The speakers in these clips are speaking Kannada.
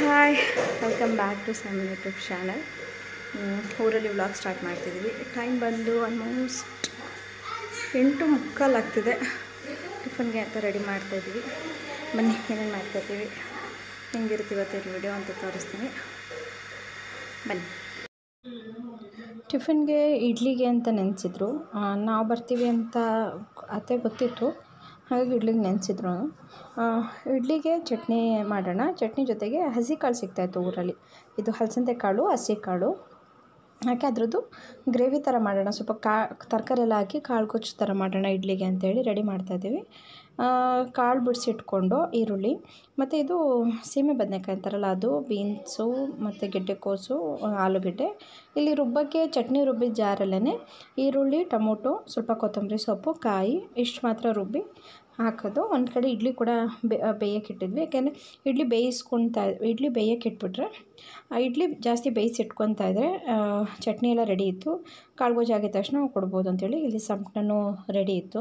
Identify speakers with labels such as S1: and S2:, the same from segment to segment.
S1: hi welcome back to some YouTube channel ಊರಲ್ಲಿ ವ್ಲಾಗ್ ಸ್ಟಾರ್ಟ್ ಮಾಡ್ತಿದ್ದೀವಿ ಟೈಮ್ ಬಂದು ಆಲ್ಮೋಸ್ಟ್ ಎಂಟು ಮುಕ್ಕಾಲು ಆಗ್ತಿದೆ ಟಿಫನ್ಗೆ ಅಂತ ರೆಡಿ ಮಾಡ್ತಾಯಿದ್ದೀವಿ ಬನ್ನಿ ಏನೇನು ಮಾಡ್ತಾಯಿದ್ದೀವಿ ಹೆಂಗಿರುತ್ತೆ ಇವತ್ತಿನ ವಿಡಿಯೋ ಅಂತ ತೋರಿಸ್ತೀನಿ ಬನ್ನಿ ಟಿಫನ್ಗೆ ಇಡ್ಲಿಗೆ ಅಂತ ನೆನೆಸಿದ್ರು ನಾವು ಬರ್ತೀವಿ ಅಂತ ಅತ್ತೆ ಗೊತ್ತಿತ್ತು ಹಾಗಾಗಿ ಇಡ್ಲಿಗೆ ನೆನೆಸಿದ್ರು ಇಡ್ಲಿಗೆ ಚಟ್ನಿ ಮಾಡೋಣ ಚಟ್ನಿ ಜೊತೆಗೆ ಹಸಿ ಕಾಳು ಸಿಗ್ತಾಯಿತ್ತು ಊರಲ್ಲಿ ಇದು ಹಲಸಂದೆ ಕಾಳು ಹಸಿ ಕಾಳು ಹಾಕಿ ಅದ್ರದ್ದು ಗ್ರೇವಿ ಥರ ಮಾಡೋಣ ಸ್ವಲ್ಪ ಕಾ ತರಕಾರಿ ಎಲ್ಲ ಹಾಕಿ ಕಾಳು ಕೊಚ್ಚು ಥರ ಮಾಡೋಣ ಇಡ್ಲಿಗೆ ಅಂತೇಳಿ ರೆಡಿ ಮಾಡ್ತಾಯಿದ್ದೀವಿ ಕಾಳು ಬಿಡಿಸಿಟ್ಕೊಂಡು ಈರುಳ್ಳಿ ಮತ್ತು ಇದು ಸೀಮೆ ಬದನೆಕಾಯಿ ಅಂತಾರಲ್ಲ ಅದು ಬೀನ್ಸು ಮತ್ತು ಗೆಡ್ಡೆಕೋಸು ಆಲೂಗೆಡ್ಡೆ ಇಲ್ಲಿ ರುಬ್ಬಕ್ಕೆ ಚಟ್ನಿ ರುಬ್ಬಿದ ಜಾರಲ್ಲೇ ಈರುಳ್ಳಿ ಟೊಮೊಟೊ ಸ್ವಲ್ಪ ಕೊತ್ತಂಬರಿ ಸೊಪ್ಪು ಕಾಯಿ ಇಷ್ಟು ಮಾತ್ರ ರುಬ್ಬಿ ಹಾಕೋದು ಒಂದು ಕಡೆ ಇಡ್ಲಿ ಕೂಡ ಬೇಯಕ್ಕೆ ಇಟ್ಟಿದ್ವಿ ಯಾಕೆಂದರೆ ಇಡ್ಲಿ ಬೇಯಿಸ್ಕೊತಾ ಇಡ್ಲಿ ಬೇಯಕ್ಕೆ ಇಟ್ಬಿಟ್ರೆ ಆ ಇಡ್ಲಿ ಜಾಸ್ತಿ ಬೇಯಿಸಿ ಇಟ್ಕೊತಾ ಇದ್ದರೆ ಚಟ್ನಿ ಎಲ್ಲ ರೆಡಿ ಇತ್ತು ಕಾಳುಗೋಜು ಆಗಿದ ತಕ್ಷಣ ಕೊಡ್ಬೋದು ಅಂತೇಳಿ ಇಲ್ಲಿ ಸಂಪಣ್ಣನೂ ರೆಡಿ ಇತ್ತು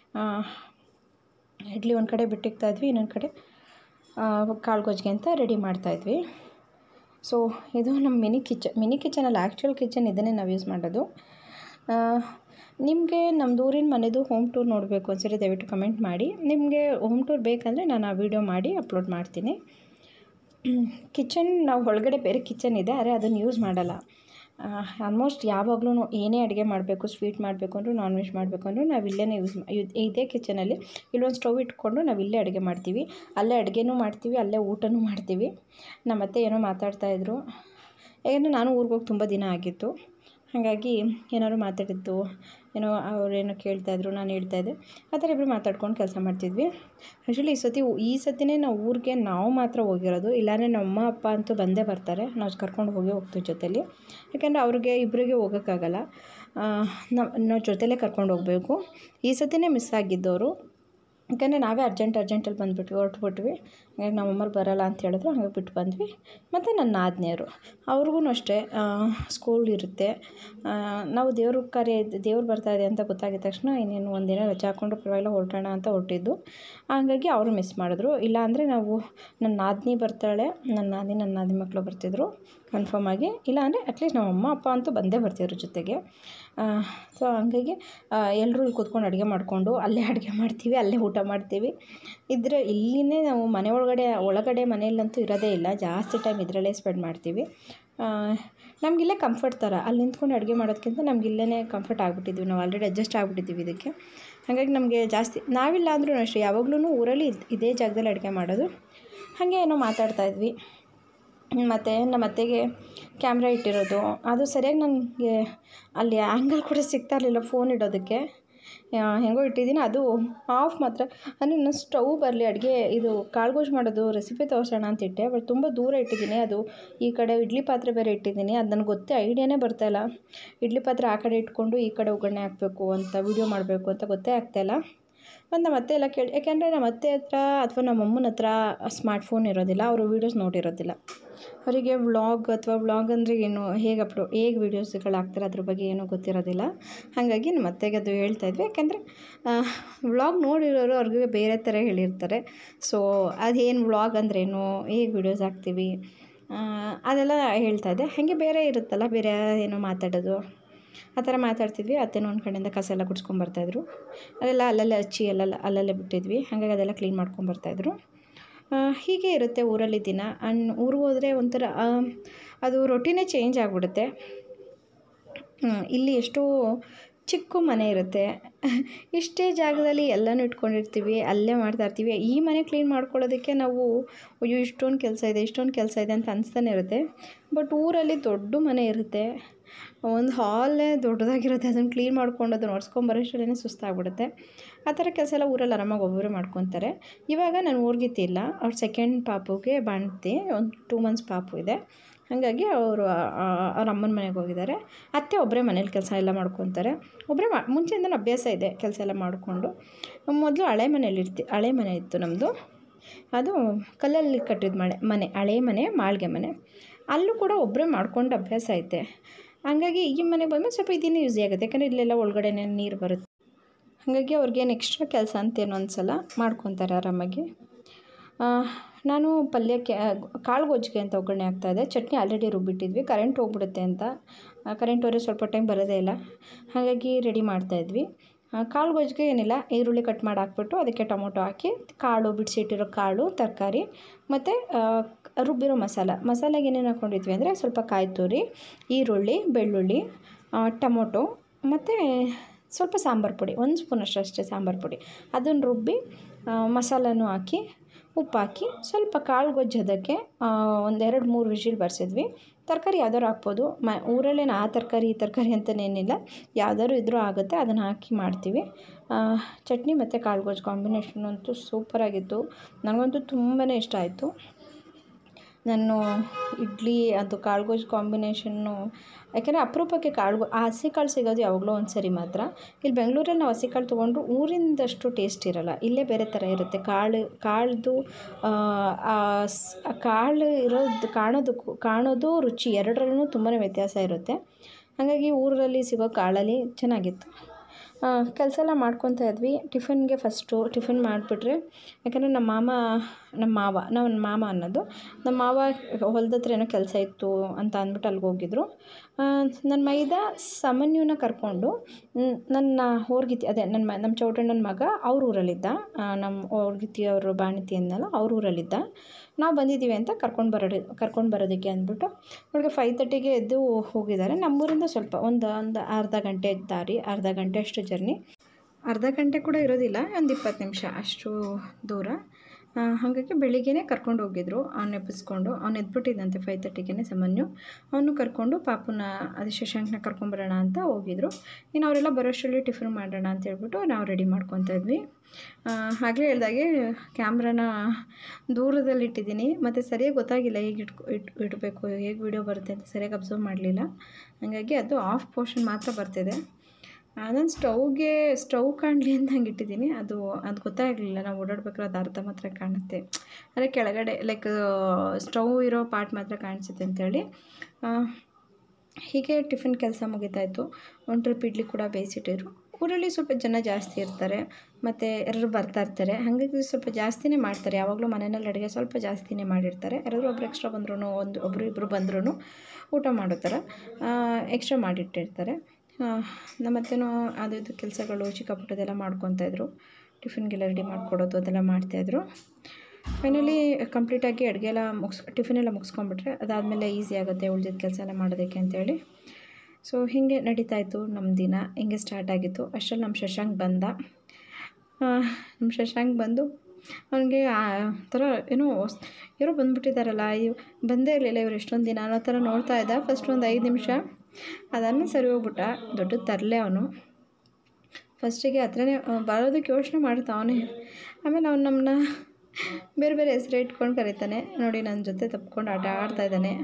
S1: ಇಡ್ಲಿ ಒಂದು ಕಡೆ ಬಿಟ್ಟಿಕ್ತಾ ಇದ್ವಿ ಇನ್ನೊಂದು ಕಡೆ ಕಾಳುಗೋಜಿಗೆ ಅಂತ ರೆಡಿ ಮಾಡ್ತಾಯಿದ್ವಿ ಸೊ ಇದು ನಮ್ಮ ಮಿನಿ ಕಿಚನ್ ಮಿನಿ ಕಿಚನಲ್ಲಿ ಆ್ಯಕ್ಚುಯಲ್ ಕಿಚನ್ ಇದನ್ನೇ ನಾವು ಯೂಸ್ ಮಾಡೋದು ನಿಮಗೆ ನಮ್ಮದು ಊರಿನ ಮನೆದು ಹೋಮ್ ಟೂರ್ ನೋಡಬೇಕು ಅನ್ಸರಿ ದಯವಿಟ್ಟು ಕಮೆಂಟ್ ಮಾಡಿ ನಿಮಗೆ ಹೋಮ್ ಟೂರ್ ಬೇಕಂದರೆ ನಾನು ಆ ವಿಡಿಯೋ ಮಾಡಿ ಅಪ್ಲೋಡ್ ಮಾಡ್ತೀನಿ ಕಿಚನ್ ನಾವು ಒಳಗಡೆ ಬೇರೆ ಕಿಚನ್ ಇದೆ ಆದರೆ ಅದನ್ನು ಯೂಸ್ ಮಾಡಲ್ಲ ಆಲ್ಮೋಸ್ಟ್ ಯಾವಾಗಲೂ ಏನೇ ಅಡುಗೆ ಮಾಡಬೇಕು ಸ್ವೀಟ್ ಮಾಡಬೇಕು ಅಂದರೂ ನಾನ್ ವೆಜ್ ಮಾಡಬೇಕು ಅಂದರೂ ನಾವು ಇಲ್ಲೇ ಯೂಸ್ ಇದೇ ಕಿಚನಲ್ಲಿ ಇಲ್ಲೊಂದು ಸ್ಟವ್ ಇಟ್ಕೊಂಡು ನಾವು ಇಲ್ಲೇ ಅಡುಗೆ ಮಾಡ್ತೀವಿ ಅಲ್ಲೇ ಅಡುಗೆನೂ ಮಾಡ್ತೀವಿ ಅಲ್ಲೇ ಊಟನೂ ಮಾಡ್ತೀವಿ ನಮ್ಮ ಅತ್ತೆ ಏನೋ ಮಾತಾಡ್ತಾಯಿದ್ರು ಯಾಕೆಂದರೆ ನಾನು ಊರಿಗೆ ಹೋಗಿ ತುಂಬ ದಿನ ಆಗಿತ್ತು ಹಾಗಾಗಿ ಏನಾದ್ರು ಮಾತಾಡಿದ್ದು ಏನೋ ಅವರೇನೋ ಕೇಳ್ತಾಯಿದ್ರು ನಾನು ಹೇಳ್ತಾಯಿದ್ದೆ ಆ ಥರ ಇಬ್ಬರು ಮಾತಾಡ್ಕೊಂಡು ಕೆಲಸ ಮಾಡ್ತಿದ್ವಿ ಆ್ಯಕ್ಚುಲಿ ಈ ಸತಿ ಈ ಸತಿನೇ ನಾವು ಊರಿಗೆ ನಾವು ಮಾತ್ರ ಹೋಗಿರೋದು ಇಲ್ಲಾಂದರೆ ನಮ್ಮ ಅಪ್ಪ ಅಂತೂ ಬಂದೇ ಬರ್ತಾರೆ ನಾವು ಕರ್ಕೊಂಡು ಹೋಗಿ ಹೋಗ್ತೀವಿ ಜೊತೇಲಿ ಯಾಕೆಂದರೆ ಅವ್ರಿಗೆ ಇಬ್ಬರಿಗೆ ಹೋಗೋಕ್ಕಾಗಲ್ಲ ನಾವು ನಾವು ಜೊತೆಲೇ ಕರ್ಕೊಂಡು ಹೋಗಬೇಕು ಈ ಸತಿನೇ ಮಿಸ್ ಆಗಿದ್ದವರು ಯಾಕೆಂದರೆ ನಾವೇ ಅರ್ಜೆಂಟ್ ಅರ್ಜೆಂಟಲ್ಲಿ ಬಂದುಬಿಟ್ವಿ ಹೊರಟ್ಬಿಟ್ವಿ ಹಾಗಾಗಿ ನಮ್ಮಮ್ಮರು ಬರೋಲ್ಲ ಅಂತ ಹೇಳಿದ್ರು ಹಾಗಾಗಿ ಬಿಟ್ಟು ಬಂದ್ವಿ ಮತ್ತು ನನ್ನ ನಾದಿನಿಯರು ಅವ್ರಿಗೂ ಅಷ್ಟೇ ಸ್ಕೂಲ್ ಇರುತ್ತೆ ನಾವು ದೇವ್ರ ಕಾರ್ಯ ದೇವ್ರು ಬರ್ತಾಯಿದೆ ಅಂತ ಗೊತ್ತಾಗಿದ ತಕ್ಷಣ ಇನ್ನೇನು ಒಂದಿನ ರಜೆ ಹಾಕ್ಕೊಂಡು ಪರವಾಗಿಲ್ಲ ಹೊರಟೋಣ ಅಂತ ಹೊರಟಿದ್ದು ಹಾಗಾಗಿ ಅವರು ಮಿಸ್ ಮಾಡಿದ್ರು ಇಲ್ಲಾಂದರೆ ನಾವು ನನ್ನ ನಾದಿನಿ ಬರ್ತಾಳೆ ನನ್ನ ನಾದಿನಿ ನನ್ನ ನಾದಿನಿ ಮಕ್ಕಳು ಬರ್ತಿದ್ರು ಕನ್ಫರ್ಮ್ ಆಗಿ ಇಲ್ಲಾಂದರೆ ಅಟ್ಲೀಸ್ಟ್ ನಮ್ಮ ಅಮ್ಮ ಅಪ್ಪ ಅಂತೂ ಬಂದೇ ಬರ್ತಿದ್ರು ಜೊತೆಗೆ ಸೊ ಹಂಗಾಗಿ ಎಲ್ಲರೂ ಇಲ್ಲಿ ಕೂತ್ಕೊಂಡು ಅಡುಗೆ ಮಾಡಿಕೊಂಡು ಅಲ್ಲೇ ಅಡುಗೆ ಮಾಡ್ತೀವಿ ಅಲ್ಲೇ ಊಟ ಮಾಡ್ತೀವಿ ಇದ್ರೆ ಇಲ್ಲಿನೇ ನಾವು ಮನೆ ಒಳಗಡೆ ಒಳಗಡೆ ಮನೆಯಲ್ಲಂತೂ ಇರೋದೇ ಇಲ್ಲ ಜಾಸ್ತಿ ಟೈಮ್ ಇದರಲ್ಲೇ ಸ್ಪೆಂಡ್ ಮಾಡ್ತೀವಿ ನಮಗಿಲ್ಲೇ ಕಂಫರ್ಟ್ ಥರ ಅಲ್ಲಿ ನಿಂತ್ಕೊಂಡು ಅಡುಗೆ ಮಾಡೋದಕ್ಕಿಂತ ನಮ್ಗೆ ಇಲ್ಲೇ ಕಂಫರ್ಟ್ ಆಗಿಬಿಟ್ಟಿದ್ವಿ ನಾವು ಆಲ್ರೆಡಿ ಅಡ್ಜಸ್ಟ್ ಆಗಿಬಿಟ್ಟಿದ್ದೀವಿ ಇದಕ್ಕೆ ಹಾಗಾಗಿ ನಮಗೆ ಜಾಸ್ತಿ ನಾವಿಲ್ಲ ಅಂದ್ರೂ ಅಷ್ಟೇ ಯಾವಾಗಲೂ ಊರಲ್ಲಿ ಇದೇ ಜಾಗದಲ್ಲಿ ಅಡುಗೆ ಮಾಡೋದು ಹಾಗೆ ಏನೋ ಮಾತಾಡ್ತಾಯಿದ್ವಿ ಮತ್ತು ನಮ್ಮ ಅತ್ತೆಗೆ ಕ್ಯಾಮ್ರಾ ಇಟ್ಟಿರೋದು ಅದು ಸರಿಯಾಗಿ ನನಗೆ ಅಲ್ಲಿ ಆ್ಯಂಗಲ್ ಕೂಡ ಸಿಗ್ತಾ ಇರಲಿಲ್ಲ ಫೋನ್ ಇಡೋದಕ್ಕೆ ಹೆಂಗೋ ಇಟ್ಟಿದ್ದೀನಿ ಅದು ಆಫ್ ಮಾತ್ರ ಅಂದರೆ ನಾನು ಸ್ಟವ್ ಬರಲಿ ಅಡುಗೆ ಇದು ಕಾಳುಗೋಜು ಮಾಡೋದು ರೆಸಿಪಿ ತೋರಿಸೋಣ ಅಂತ ಇಟ್ಟೆ ಬಟ್ ತುಂಬ ದೂರ ಇಟ್ಟಿದ್ದೀನಿ ಅದು ಈ ಕಡೆ ಇಡ್ಲಿ ಪಾತ್ರೆ ಬೇರೆ ಇಟ್ಟಿದ್ದೀನಿ ಅದು ನನಗೆ ಗೊತ್ತೇ ಐಡಿಯಾನೇ ಬರ್ತಾಯಿಲ್ಲ ಇಡ್ಲಿ ಪಾತ್ರೆ ಆ ಕಡೆ ಇಟ್ಕೊಂಡು ಈ ಕಡೆ ಒಗ್ಗರಣೆ ಹಾಕಬೇಕು ಅಂತ ವೀಡಿಯೋ ಮಾಡಬೇಕು ಅಂತ ಗೊತ್ತೇ ಆಗ್ತಾಯಿಲ್ಲ ಮತ್ತು ನಮ್ಮ ಅತ್ತೆ ಎಲ್ಲ ಕೇಳಿ ಯಾಕೆಂದರೆ ನಮ್ಮ ಅತ್ತೆ ಹತ್ರ ಅಥವಾ ನಮ್ಮ ಅಮ್ಮನ ಹತ್ರ ಸ್ಮಾರ್ಟ್ ಫೋನ್ ಇರೋದಿಲ್ಲ ಅವರು ವೀಡಿಯೋಸ್ ನೋಡಿರೋದಿಲ್ಲ ಅವರಿಗೆ ವ್ಲಾಗ್ ಅಥವಾ ವ್ಲಾಗ್ ಅಂದರೆ ಏನು ಹೇಗೆ ಅಪ್ಲೋ ಹೇಗೆ ವೀಡಿಯೋಸ್ಗಳು ಹಾಕ್ತಾರೆ ಅದ್ರ ಬಗ್ಗೆ ಏನೂ ಗೊತ್ತಿರೋದಿಲ್ಲ ಹಾಗಾಗಿ ನಮ್ಮ ಅತ್ತೆಗೆ ಅದು ಹೇಳ್ತಾಯಿದ್ವಿ ಯಾಕೆಂದರೆ ವ್ಲಾಗ್ ನೋಡಿರೋರು ಅವ್ರಿಗೆ ಬೇರೆ ಥರ ಹೇಳಿರ್ತಾರೆ ಸೊ ಅದೇನು ವ್ಲಾಗ್ ಅಂದ್ರೇನು ಹೇಗೆ ವೀಡಿಯೋಸ್ ಹಾಕ್ತೀವಿ ಅದೆಲ್ಲ ಹೇಳ್ತಾಯಿದ್ದೆ ಹಾಗೆ ಬೇರೆ ಇರುತ್ತಲ್ಲ ಬೇರೆ ಏನೋ ಮಾತಾಡೋದು ಆ ಥರ ಮಾತಾಡ್ತಿದ್ವಿ ಅತ್ತೆನೂ ಒಂದು ಕಡೆಯಿಂದ ಕಸ ಎಲ್ಲ ಗುಡ್ಸ್ಕೊಂಬರ್ತಾಯಿದ್ರು ಅದೆಲ್ಲ ಅಲ್ಲಲ್ಲೇ ಹಚ್ಚಿ ಅಲ್ಲಲ್ಲ ಅಲ್ಲಲ್ಲೇ ಬಿಟ್ಟಿದ್ವಿ ಹಾಗಾಗಿ ಅದೆಲ್ಲ ಕ್ಲೀನ್ ಮಾಡ್ಕೊಂಬರ್ತಾಯಿದ್ರು ಹೀಗೆ ಇರುತ್ತೆ ಊರಲ್ಲಿ ದಿನ ಆ್ಯಂಡ್ ಊರಿಗೆ ಹೋದರೆ ಒಂಥರ ಅದು ರೊಟೀನೇ ಚೇಂಜ್ ಆಗಿಬಿಡುತ್ತೆ ಇಲ್ಲಿ ಎಷ್ಟೋ ಚಿಕ್ಕ ಮನೆ ಇರುತ್ತೆ ಇಷ್ಟೇ ಜಾಗದಲ್ಲಿ ಎಲ್ಲನೂ ಇಟ್ಕೊಂಡಿರ್ತೀವಿ ಅಲ್ಲೇ ಮಾಡ್ತಾಯಿರ್ತೀವಿ ಈ ಮನೆ ಕ್ಲೀನ್ ಮಾಡ್ಕೊಳ್ಳೋದಕ್ಕೆ ನಾವು ಅಯ್ಯೋ ಇಷ್ಟೊಂದು ಕೆಲಸ ಇದೆ ಇಷ್ಟೊಂದು ಕೆಲಸ ಇದೆ ಅಂತ ಅನಿಸ್ತಾನೆ ಇರುತ್ತೆ ಬಟ್ ಊರಲ್ಲಿ ದೊಡ್ಡ ಮನೆ ಇರುತ್ತೆ ಒಂದು ಹಾಲೇ ದೊಡ್ಡದಾಗಿರುತ್ತೆ ಅದನ್ನು ಕ್ಲೀನ್ ಮಾಡ್ಕೊಂಡು ಅದನ್ನು ಒರೆಸ್ಕೊಂಬರೋಷ್ಟರಲ್ಲೇ ಸುಸ್ತಾಗ್ಬಿಡುತ್ತೆ ಆ ಥರ ಕೆಲಸ ಎಲ್ಲ ಊರಲ್ಲಿ ಆರಾಮಾಗಿ ಒಬ್ಬರೇ ಮಾಡ್ಕೊತಾರೆ ಇವಾಗ ನಾನು ಊರಿಗಿತ್ತಿಲ್ಲ ಅವ್ರ ಸೆಕೆಂಡ್ ಪಾಪುಗೆ ಬಾಣ್ತಿ ಒಂದು ಟೂ ಮಂತ್ಸ್ ಪಾಪು ಇದೆ ಹಾಗಾಗಿ ಅವರು ಅವ್ರ ಅಮ್ಮನ ಮನೆಗೆ ಹೋಗಿದ್ದಾರೆ ಅತ್ತೆ ಒಬ್ಬರೇ ಮನೇಲಿ ಕೆಲಸ ಎಲ್ಲ ಮಾಡ್ಕೊತಾರೆ ಒಬ್ಬರೇ ಮಾ ಮುಂಚೆಯಿಂದನೂ ಅಭ್ಯಾಸ ಇದೆ ಕೆಲಸ ಎಲ್ಲ ಮಾಡಿಕೊಂಡು ಮೊದಲು ಹಳೆ ಮನೇಲಿ ಇರ್ತಿ ಹಳೆ ಮನೆ ಇತ್ತು ನಮ್ಮದು ಅದು ಕಲ್ಲಲ್ಲಿ ಕಟ್ಟಿದ ಮನೆ ಮನೆ ಹಳೆ ಮನೆ ಮಾಳಿಗೆ ಮನೆ ಅಲ್ಲೂ ಕೂಡ ಒಬ್ಬರೇ ಮಾಡ್ಕೊಂಡು ಅಭ್ಯಾಸ ಐತೆ ಹಂಗಾಗಿ ಈ ಮನೆಗೆ ಬಂದಮೇಲೆ ಸ್ವಲ್ಪ ಇದನ್ನೇ ಯೂಸಿ ಆಗುತ್ತೆ ಯಾಕಂದರೆ ಇಲ್ಲೆಲ್ಲ ಒಳಗಡೆನೇ ನೀರು ಬರುತ್ತೆ ಹಾಗಾಗಿ ಅವ್ರಿಗೇನು ಎಕ್ಸ್ಟ್ರಾ ಕೆಲಸ ಅಂತೇನು ಅನಿಸಲ್ಲ ಮಾಡ್ಕೊತಾರೆ ಆರಾಮಾಗಿ ನಾನು ಪಲ್ಯಕ್ಕೆ ಕಾಳು ಗೊಜ್ಜಿಗೆ ಅಂತ ಒಗ್ಗರಣೆ ಹಾಕ್ತಾಯಿದ್ದೆ ಚಟ್ನಿ ಆಲ್ರೆಡಿ ರುಬ್ಬಿಟ್ಟಿದ್ವಿ ಕರೆಂಟ್ ಹೋಗ್ಬಿಡುತ್ತೆ ಅಂತ ಕರೆಂಟ್ ಹೋದರೆ ಸ್ವಲ್ಪ ಟೈಮ್ ಬರೋದೇ ಇಲ್ಲ ಹಾಗಾಗಿ ರೆಡಿ ಮಾಡ್ತಾಯಿದ್ವಿ ಕಾಳು ಗೊಜ್ಜಿಗೆ ಏನಿಲ್ಲ ಈರುಳ್ಳಿ ಕಟ್ ಮಾಡಿ ಹಾಕ್ಬಿಟ್ಟು ಅದಕ್ಕೆ ಟೊಮೊಟೊ ಹಾಕಿ ಕಾಳು ಬಿಡಿಸಿಟ್ಟಿರೋ ಕಾಳು ತರಕಾರಿ ಮತ್ತು ರುಬ್ಬಿರೋ ಮಸಾಲ ಮಸಾಲೆಗೆ ಏನೇನು ಹಾಕ್ಕೊಂಡಿದ್ವಿ ಅಂದರೆ ಸ್ವಲ್ಪ ಕಾಯಿ ತುರಿ ಈರುಳ್ಳಿ ಬೆಳ್ಳುಳ್ಳಿ ಟೊಮೊಟೊ ಮತ್ತು ಸ್ವಲ್ಪ ಸಾಂಬಾರು ಪುಡಿ ಒಂದು ಸ್ಪೂನಷ್ಟು ಅಷ್ಟೇ ಸಾಂಬಾರು ಪುಡಿ ಅದನ್ನು ರುಬ್ಬಿ ಮಸಾಲನೂ ಹಾಕಿ ಉಪ್ಪು ಹಾಕಿ ಸ್ವಲ್ಪ ಕಾಳು ಗೊಜ್ಜೋದಕ್ಕೆ ಒಂದೆರಡು ಮೂರು ವಿಷಿಲ್ ಬರ್ಸಿದ್ವಿ ತರಕಾರಿ ಯಾವ್ದಾದ್ರು ಹಾಕ್ಬೋದು ಮ ಊರಲ್ಲೇನು ಆ ತರಕಾರಿ ಈ ತರಕಾರಿ ಅಂತನೇನಿಲ್ಲ ಯಾವ್ದಾದ್ರು ಇದ್ದರೂ ಆಗುತ್ತೆ ಅದನ್ನು ಹಾಕಿ ಮಾಡ್ತೀವಿ ಚಟ್ನಿ ಮತ್ತು ಕಾಳು ಗೊಜ್ಜು ಕಾಂಬಿನೇಷನ್ ಅಂತೂ ಸೂಪರಾಗಿತ್ತು ನನಗಂತೂ ತುಂಬಾ ಇಷ್ಟ ಆಯಿತು ನಾನು ಇಡ್ಲಿ ಅದು ಕಾಳು ಗೊಜ್ಜು ಕಾಂಬಿನೇಷನ್ನು ಯಾಕೆಂದರೆ ಅಪರೂಪಕ್ಕೆ ಕಾಳು ಆ ಹಸಿ ಕಾಳು ಸಿಗೋದು ಯಾವಾಗಲೋ ಒಂದು ಸರಿ ಮಾತ್ರ ಇಲ್ಲಿ ಬೆಂಗಳೂರಲ್ಲಿ ನಾವು ಹಸಿ ಕಾಳು ತೊಗೊಂಡ್ರು ಊರಿಂದಷ್ಟು ಟೇಸ್ಟ್ ಇರೋಲ್ಲ ಇಲ್ಲೇ ಬೇರೆ ಥರ ಇರುತ್ತೆ ಕಾಳು ಕಾಳ್ದು ಕಾಳು ಇರೋದು ಕಾಣೋದಕ್ಕೂ ಕಾಣೋದು ರುಚಿ ಎರಡರಲ್ಲೂ ತುಂಬಾ ವ್ಯತ್ಯಾಸ ಇರುತ್ತೆ ಹಾಗಾಗಿ ಊರಲ್ಲಿ ಸಿಗೋ ಕಾಳಲ್ಲಿ ಚೆನ್ನಾಗಿತ್ತು ಕೆಲಸ ಎಲ್ಲ ಮಾಡ್ಕೊತಾ ಇದ್ವಿ ಟಿಫನ್ಗೆ ಫಸ್ಟು ಟಿಫನ್ ಮಾಡಿಬಿಟ್ರೆ ಯಾಕಂದರೆ ನಮ್ಮ ಮಾಮ ನಮ್ಮ ಮಾವ ನನ್ನ ಮಾಮ ಅನ್ನೋದು ನಮ್ಮ ಮಾವ ಹೊಲ್ದ ಹತ್ರ ಏನೋ ಕೆಲಸ ಇತ್ತು ಅಂತ ಅಂದ್ಬಿಟ್ಟು ಅಲ್ಲಿಗೆ ಹೋಗಿದ್ರು ನನ್ನ ಮೈದ ಸಮನ್ಯುನ ಕರ್ಕೊಂಡು ನನ್ನ ಹೋರ್ಗಿತಿ ಅದೇ ನನ್ನ ಮ ನಮ್ಮ ಚೌಟಣ್ಣನ ಮಗ ಅವ್ರ ಊರಲ್ಲಿದ್ದ ನಮ್ಮ ಹೋರ್ಗಿತಿ ಅವರು ಬಾಣತಿ ಅಂದಲ್ಲ ಅವ್ರ ಊರಲ್ಲಿದ್ದ ನಾವು ಬಂದಿದ್ದೀವಿ ಅಂತ ಕರ್ಕೊಂಡು ಬರೋದು ಕರ್ಕೊಂಡು ಬರೋದಕ್ಕೆ ಅಂದ್ಬಿಟ್ಟು ಅವ್ರಿಗೆ ಫೈವ್ ತರ್ಟಿಗೆ ಎದ್ದು ಹೋಗಿದ್ದಾರೆ ನಮ್ಮೂರಿಂದ ಸ್ವಲ್ಪ ಒಂದು ಒಂದು ಅರ್ಧ ಗಂಟೆ ದಾರಿ ಅರ್ಧ ಗಂಟೆ ಅಷ್ಟು ಜರ್ನಿ ಅರ್ಧ ಗಂಟೆ ಕೂಡ ಇರೋದಿಲ್ಲ ಒಂದು ಇಪ್ಪತ್ತು ನಿಮಿಷ ಅಷ್ಟು ದೂರ ಹಾಗಾಗಿ ಬೆಳಿಗ್ಗೆನೇ ಕರ್ಕೊಂಡು ಹೋಗಿದ್ರು ಅವ್ನು ಎಬ್ಬಿಸ್ಕೊಂಡು ಅವ್ನು ಎದ್ಬಿಟ್ಟಿದ್ದಂತೆ ಫೈವ್ ತರ್ಟಿಗೆ ಸಾಮಾನ್ಯ ಅವನು ಕರ್ಕೊಂಡು ಪಾಪುನ ಅದು ಶಶಾಂಕ್ನ ಕರ್ಕೊಂಬರೋಣ ಅಂತ ಹೋಗಿದ್ರು ಇನ್ನು ಅವರೆಲ್ಲ ಬರೋಷ್ಟರಲ್ಲಿ ಟಿಫನ್ ಮಾಡೋಣ ಅಂತ ಹೇಳ್ಬಿಟ್ಟು ನಾವು ರೆಡಿ ಮಾಡ್ಕೊತಾ ಇದ್ವಿ ಆಗಲೇ ಹೇಳ್ದಾಗೆ ಕ್ಯಾಮ್ರಾನ ದೂರದಲ್ಲಿ ಇಟ್ಟಿದ್ದೀನಿ ಮತ್ತು ಸರಿಯಾಗಿ ಗೊತ್ತಾಗಿಲ್ಲ ಹೇಗೆ ಇಟ್ಕೊ ಇಟ್ ಇಡಬೇಕು ಹೇಗೆ ವೀಡಿಯೋ ಬರುತ್ತೆ ಅಂತ ಸರಿಯಾಗಿ ಅಬ್ಸರ್ವ್ ಮಾಡಲಿಲ್ಲ ಹಾಗಾಗಿ ಅದು ಆಫ್ ಪೋರ್ಷನ್ ಮಾತ್ರ ಬರ್ತಿದೆ ನಾನು ಸ್ಟವ್ಗೆ ಸ್ಟವ್ ಕಾಣಲಿ ಅಂತ ಹಂಗೆ ಇಟ್ಟಿದ್ದೀನಿ ಅದು ಅದು ಗೊತ್ತಾಗಲಿಲ್ಲ ನಾವು ಓಡಾಡ್ಬೇಕಾದ್ರೆ ಅದು ಅರ್ಧ ಮಾತ್ರ ಕಾಣುತ್ತೆ ಅಂದರೆ ಕೆಳಗಡೆ ಲೈಕ್ ಸ್ಟವ್ ಇರೋ ಪಾರ್ಟ್ ಮಾತ್ರ ಕಾಣಿಸುತ್ತೆ ಅಂತೇಳಿ ಹೀಗೆ ಟಿಫಿನ್ ಕೆಲಸ ಮುಗಿತಾಯಿತ್ತು ಒಂದು ಟ್ರಿಪ್ ಇಡ್ಲಿ ಕೂಡ ಬೇಯಿಸಿಟ್ಟಿದ್ರು ಊರಲ್ಲಿ ಸ್ವಲ್ಪ ಜನ ಜಾಸ್ತಿ ಇರ್ತಾರೆ ಮತ್ತು ಎಲ್ಲರೂ ಬರ್ತಾ ಇರ್ತಾರೆ ಹಾಗಾಗಿ ಸ್ವಲ್ಪ ಜಾಸ್ತಿನೇ ಮಾಡ್ತಾರೆ ಯಾವಾಗಲೂ ಮನೆಯಲ್ಲಿ ಅಡುಗೆ ಸ್ವಲ್ಪ ಜಾಸ್ತಿನೇ ಮಾಡಿರ್ತಾರೆ ಯಾರಾದರೂ ಒಬ್ರು ಎಕ್ಸ್ಟ್ರಾ ಬಂದ್ರೂ ಒಂದು ಒಬ್ಬರು ಇಬ್ಬರು ಬಂದ್ರೂ ಊಟ ಮಾಡೋ ಥರ ಎಕ್ಸ್ಟ್ರಾ ಮಾಡಿಟ್ಟಿರ್ತಾರೆ ನಮ್ಮತ್ತೆನೂ ಅದು ಇದು ಕೆಲಸಗಳು ಚಿಕ್ಕ ಪುಟ್ಟದೆಲ್ಲ ಮಾಡ್ಕೊತಾಯಿದ್ರು ಟಿಫಿನ್ಗೆಲ್ಲ ರೆಡಿ ಮಾಡಿಕೊಡೋದು ಅದೆಲ್ಲ ಮಾಡ್ತಾಯಿದ್ರು ಫೈನಲಿ ಕಂಪ್ಲೀಟಾಗಿ ಅಡುಗೆ ಎಲ್ಲ ಮುಗಿಸ್ ಟಿಫಿನ್ ಎಲ್ಲ ಮುಗಿಸ್ಕೊಂಬಿಟ್ರೆ ಅದಾದಮೇಲೆ ಈಸಿ ಆಗುತ್ತೆ ಉಳ್ದಿದ್ದ ಕೆಲಸ ಎಲ್ಲ ಮಾಡೋದಕ್ಕೆ ಅಂತೇಳಿ ಸೊ ಹೀಗೆ ನಡೀತಾಯಿತ್ತು ನಮ್ಮ ದಿನ ಹಿಂಗೆ ಸ್ಟಾರ್ಟ್ ಆಗಿತ್ತು ಅಷ್ಟರಲ್ಲಿ ನಮ್ಮ ಶಶಾಂಕ್ ಬಂದ ನಮ್ಮ ಶಶಾಂಕ್ ಬಂದು ಅವನಿಗೆ ಆ ಥರ ಏನೋ ಯಾರೋ ಬಂದುಬಿಟ್ಟಿದ್ದಾರಲ್ಲ ಇವ್ ಬಂದೇ ಇರಲಿಲ್ಲ ಇವ್ರು ಎಷ್ಟೊಂದು ದಿನ ಅನ್ನೋ ಥರ ನೋಡ್ತಾ ಇದ್ದ ಫಸ್ಟ್ ಒಂದು ಐದು ನಿಮಿಷ ಅದಾದಮೇಲೆ ಸರಿ ಹೋಗ್ಬಿಟ್ಟ ದೊಡ್ಡ ತರಲೆ ಅವನು ಫಸ್ಟಿಗೆ ಹತ್ರನೇ ಬರೋದಕ್ಕೆ ಯೋಚನೆ ಮಾಡ್ತಾ ಅವನೇ ಆಮೇಲೆ ಅವ್ನು ನಮ್ಮನ್ನ ಬೇರೆ ಬೇರೆ ಹೆಸರು ಇಟ್ಕೊಂಡು ಕರೀತಾನೆ ನೋಡಿ ನನ್ನ ಜೊತೆ ತಪ್ಕೊಂಡು ಆಟ ಆಡ್ತಾ ಇದ್ದಾನೆ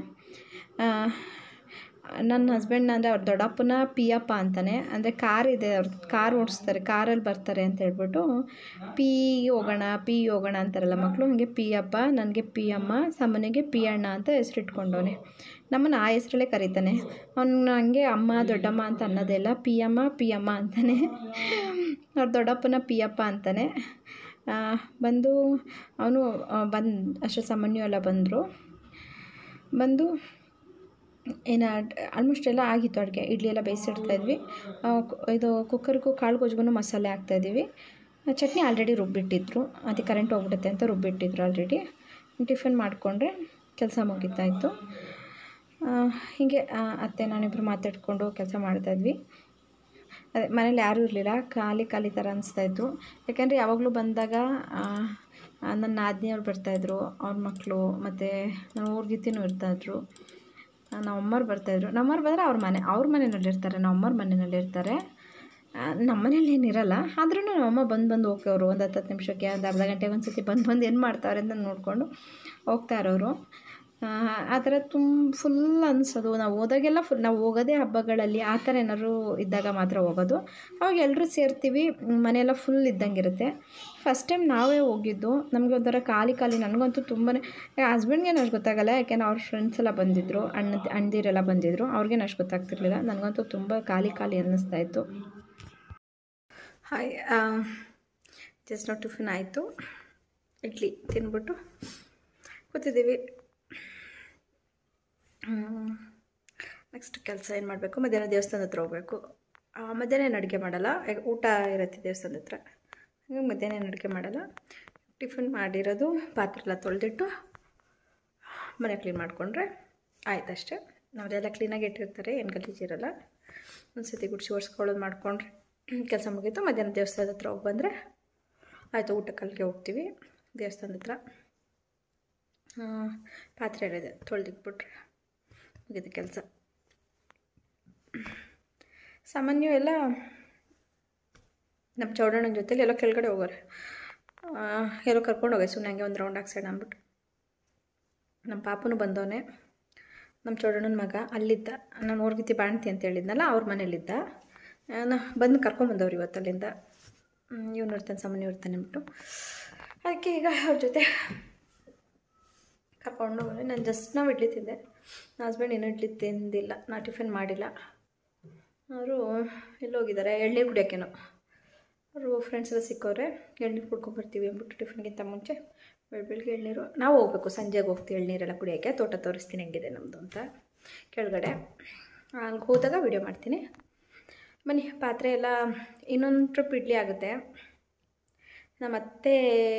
S1: ನನ್ನ ಹಸ್ಬೆಂಡ್ನ ಅಂದರೆ ಅವ್ರ ದೊಡ್ಡಪ್ಪನ ಪಿಯಪ್ಪ ಅಂತಾನೆ ಅಂದರೆ ಕಾರ್ ಇದೆ ಅವ್ರ ಕಾರ್ ಓಡಿಸ್ತಾರೆ ಕಾರಲ್ಲಿ ಬರ್ತಾರೆ ಅಂತ ಹೇಳ್ಬಿಟ್ಟು ಪಿ ಹೋಗೋಣ ಪಿ ಹೋಗೋಣ ಅಂತಾರಲ್ಲ ಮಕ್ಕಳು ಹಾಗೆ ಪಿಯಪ್ಪ ನನಗೆ ಪಿ ಅಮ್ಮ ಸಾಮಾನ್ಯಗೆ ಪಿ ಅಣ್ಣ ಅಂತ ಹೆಸರಿಟ್ಕೊಂಡವನೆ ನಮ್ಮನ್ನು ಆ ಹೆಸರಲ್ಲೇ ಕರೀತಾನೆ ಅವ್ನು ಹಂಗೆ ಅಮ್ಮ ದೊಡ್ಡಮ್ಮ ಅಂತ ಅನ್ನೋದೆಲ್ಲ ಪಿ ಅಮ್ಮ ಪಿ ಅಮ್ಮ ಅಂತಾನೆ ಅವ್ರ ದೊಡ್ಡಪ್ಪನ ಪಿಯಪ್ಪ ಅಂತಾನೆ ಬಂದು ಅವನು ಬಂದು ಅಷ್ಟು ಸಾಮಾನ್ಯ ಎಲ್ಲ ಬಂದರು ಬಂದು ಏನು ಆಲ್ಮೋಸ್ಟ್ ಎಲ್ಲ ಆಗಿತ್ತು ಅಡುಗೆ ಇಡ್ಲಿ ಎಲ್ಲ ಬೇಯಿಸಿಡ್ತಾಯಿದ್ವಿ ಇದು ಕುಕ್ಕರ್ಗೂ ಕಾಳು ಗೊಜ್ಜಿಗೂ ಮಸಾಲೆ ಹಾಕ್ತಾಯಿದ್ದೀವಿ ಚಟ್ನಿ ಆಲ್ರೆಡಿ ರುಬ್ಬಿಟ್ಟಿದ್ರು ಅದಕ್ಕೆ ಕರೆಂಟ್ ಹೋಗ್ಬಿಡುತ್ತೆ ಅಂತ ರುಬ್ಬಿಟ್ಟಿದ್ರು ಆಲ್ರೆಡಿ ಟಿಫನ್ ಮಾಡಿಕೊಂಡ್ರೆ ಕೆಲಸ ಮುಗಿತಾಯಿತ್ತು ಹೀಗೆ ಅತ್ತೆ ನಾನಿಬ್ಬರು ಮಾತಾಡಿಕೊಂಡು ಕೆಲಸ ಮಾಡ್ತಾಯಿದ್ವಿ ಅದೇ ಮನೇಲಿ ಯಾರೂ ಇರಲಿಲ್ಲ ಖಾಲಿ ಖಾಲಿ ಥರ ಅನಿಸ್ತಾಯಿತ್ತು ಯಾಕೆಂದರೆ ಯಾವಾಗಲೂ ಬಂದಾಗ ನನ್ನ ನಾದಿನಿಯವ್ರು ಬರ್ತಾಯಿದ್ರು ಅವ್ರ ಮಕ್ಕಳು ಮತ್ತು ನನ್ನ ಊರ್ಗಿತ್ತಿನೂ ಇರ್ತಾಯಿದ್ರು ನಮ್ಮಮ್ಮರು ಬರ್ತಾಯಿದ್ರು ನಮ್ಮವ್ರು ಬಂದರೆ ಅವ್ರ ಮನೆ ಅವ್ರ ಮನೆಯಲ್ಲಿರ್ತಾರೆ ನಮ್ಮವ್ರ ಮನೆಯಲ್ಲಿರ್ತಾರೆ ನಮ್ಮ ಮನೇಲಿ ಏನಿರಲ್ಲ ಆದ್ರೂ ನಮ್ಮಮ್ಮ ಬಂದು ಬಂದು ಹೋಗೋರು ಒಂದು ಹತ್ತು ಹತ್ತು ನಿಮಿಷಕ್ಕೆ ಒಂದು ಅರ್ಧ ಗಂಟೆಗೆ ಒಂದು ಸತಿ ಬಂದು ಬಂದು ಏನು ಮಾಡ್ತಾವ್ರೆ ಅಂತ ನೋಡಿಕೊಂಡು ಹೋಗ್ತಾ ಇರೋರು ಆ ಥರ ತುಂಬ ಫುಲ್ ಅನಿಸೋದು ನಾವು ಹೋದಾಗೆಲ್ಲ ಫುಲ್ ನಾವು ಹೋಗೋದೇ ಹಬ್ಬಗಳಲ್ಲಿ ಆ ಥರ ಏನಾದ್ರು ಇದ್ದಾಗ ಮಾತ್ರ ಹೋಗೋದು ಅವಾಗ ಎಲ್ಲರೂ ಸೇರ್ತೀವಿ ಮನೆಯೆಲ್ಲ ಫುಲ್ ಇದ್ದಂಗೆ ಇರುತ್ತೆ ಫಸ್ಟ್ ಟೈಮ್ ನಾವೇ ಹೋಗಿದ್ದು ನಮಗೆ ಒಂಥರ ಖಾಲಿ ಖಾಲಿ ನನಗಂತೂ ತುಂಬಾ ಹಸ್ಬೆಂಡ್ಗೇನು ಅಷ್ಟು ಗೊತ್ತಾಗಲ್ಲ ಯಾಕೆಂದ್ರೆ ಅವ್ರ ಫ್ರೆಂಡ್ಸ್ ಎಲ್ಲ ಬಂದಿದ್ದರು ಅಣ್ಣ ಅಣ್ಣದಿರೆಲ್ಲ ಬಂದಿದ್ದರು ಅವ್ರಿಗೇನು ಅಷ್ಟು ಗೊತ್ತಾಗ್ತಿರ್ಲಿಲ್ಲ ನನಗಂತೂ ತುಂಬ ಖಾಲಿ ಖಾಲಿ ಅನ್ನಿಸ್ತಾ ಇತ್ತು ಹಾಯ್ ಜಸ್ಟ್ ನಾವು ಟಿಫಿನ್ ಆಯಿತು ಇಡ್ಲಿ ತಿನ್ಬಿಟ್ಟು ಕೂತಿದ್ದೀವಿ ನೆಕ್ಸ್ಟ್ ಕೆಲಸ ಏನು ಮಾಡಬೇಕು ಮಧ್ಯಾಹ್ನ ದೇವಸ್ಥಾನದ ಹತ್ರ ಹೋಗಬೇಕು ಮಧ್ಯಾಹ್ನ ಏನು ಅಡುಗೆ ಮಾಡಲ್ಲ ಯಾಕೆ ಊಟ ಇರುತ್ತೆ ದೇವಸ್ಥಾನದ ಹತ್ರ ಹಾಗಾಗಿ ಮಧ್ಯಾಹ್ನ ಏನು ಅಡುಗೆ ಮಾಡಲ್ಲ ಟಿಫಿನ್ ಮಾಡಿರೋದು ಪಾತ್ರೆ ಎಲ್ಲ ತೊಳೆದಿಟ್ಟು ಮನೆ ಕ್ಲೀನ್ ಮಾಡಿಕೊಂಡ್ರೆ ಆಯ್ತಷ್ಟೇ ನಾವೆಲ್ಲ ಕ್ಲೀನಾಗಿ ಇಟ್ಟಿರ್ತಾರೆ ಏನು ಗಲೀಜಿರಲ್ಲ ಒಂದು ಸತಿ ಗುಡಿಸಿ ಒರೆಸ್ಕೊಳ್ಳೋದು ಮಾಡಿಕೊಂಡ್ರೆ ಕೆಲಸ ಮುಗೀತು ಮಧ್ಯಾಹ್ನ ದೇವಸ್ಥಾನದ ಹತ್ರ ಹೋಗಿ ಬಂದರೆ ಆಯಿತು ಊಟಕ್ಕೆ ಅಲ್ಲಿಗೆ ಹೋಗ್ತೀವಿ ದೇವಸ್ಥಾನದ ಹತ್ರ ಪಾತ್ರೆ ಇದೆ ತೊಳೆದಿಟ್ಬಿಟ್ರೆ ಮುಗಿದ ಕೆಲಸ ಸಾಮಾನ್ಯ ಎಲ್ಲ ನಮ್ಮ ಚೌಡಣ್ಣನ ಜೊತೆಲಿ ಎಲ್ಲೋ ಕೆಳಗಡೆ ಹೋಗೋರೆ ಎಲ್ಲೋ ಕರ್ಕೊಂಡು ಹೋಗಿ ಸುಮ್ಮನೆ ಹಂಗೆ ಒಂದು ರೌಂಡ್ ಹಾಕ್ಸೋಣ ಅಂದ್ಬಿಟ್ಟು ನಮ್ಮ ಪಾಪನು ಬಂದವನೆ ನಮ್ಮ ಚೌಡಣ್ಣನ ಮಗ ಅಲ್ಲಿದ್ದ ನಾನು ಊರ್ಗಿತಿ ಬಾಣ್ತಿ ಅಂತ ಹೇಳಿದ್ನಲ್ಲ ಅವ್ರ ಮನೇಲಿದ್ದ ನಾ ಬಂದು ಕರ್ಕೊಂಬಂದವ್ರು ಇವತ್ತು ಅಲ್ಲಿಂದ ಇವನು ಇರ್ತಾನೆ ಸಾಮಾನ್ಯ ಇರ್ತಾನೆ ಅಂದ್ಬಿಟ್ಟು ಅದಕ್ಕೆ ಈಗ ಅವ್ರ ಜೊತೆ ಕರ್ಕೊಂಡು ಹೋಗಿ ನಾನು ಜಸ್ಟ್ ನಾವು ಇಡ್ಲಿ ತಿಂದೆ ನನ್ನ ಹಸ್ಬೆಂಡ್ ಇನ್ನೂ ಇಡ್ಲಿ ತಿಂದಿಲ್ಲ ನಾ ಟಿಫಿನ್ ಮಾಡಿಲ್ಲ ಅವರು ಎಲ್ಲೋಗಿದ್ದಾರೆ ಎಳ್ನೀರು ಕುಡಿಯೋಕ್ಕೇನೋ ಅವರು ಫ್ರೆಂಡ್ಸ್ ಎಲ್ಲ ಸಿಕ್ಕವ್ರೆ ಎಳ್ನೀರು ಕುಡ್ಕೊಂಬರ್ತೀವಿ ಅಂದ್ಬಿಟ್ಟು ಟಿಫಿನ್ಗಿಂತ ಮುಂಚೆ ಬೆಳ ಬೆಳಗ್ಗೆ ಎಳ್ನೀರು ನಾವು ಹೋಗ್ಬೇಕು ಸಂಜೆಗೆ ಹೋಗ್ತೀವಿ ಎಳ್ನೀರೆಲ್ಲ ಕುಡಿಯೋಕ್ಕೆ ತೋಟ ತೋರಿಸ್ತೀನಿ ಹೆಂಗಿದೆ ನಮ್ಮದು ಅಂತ ಕೆಳಗಡೆ ಅಲ್ಲಿಗೆ ಹೋದಾಗ ವೀಡಿಯೋ ಮಾಡ್ತೀನಿ ಬನ್ನಿ ಪಾತ್ರೆ ಎಲ್ಲ ಇನ್ನೊಂದು ಟ್ರಿಪ್ ಇಡ್ಲಿ ಆಗುತ್ತೆ ನಮ್ಮ ಅತ್ತೆ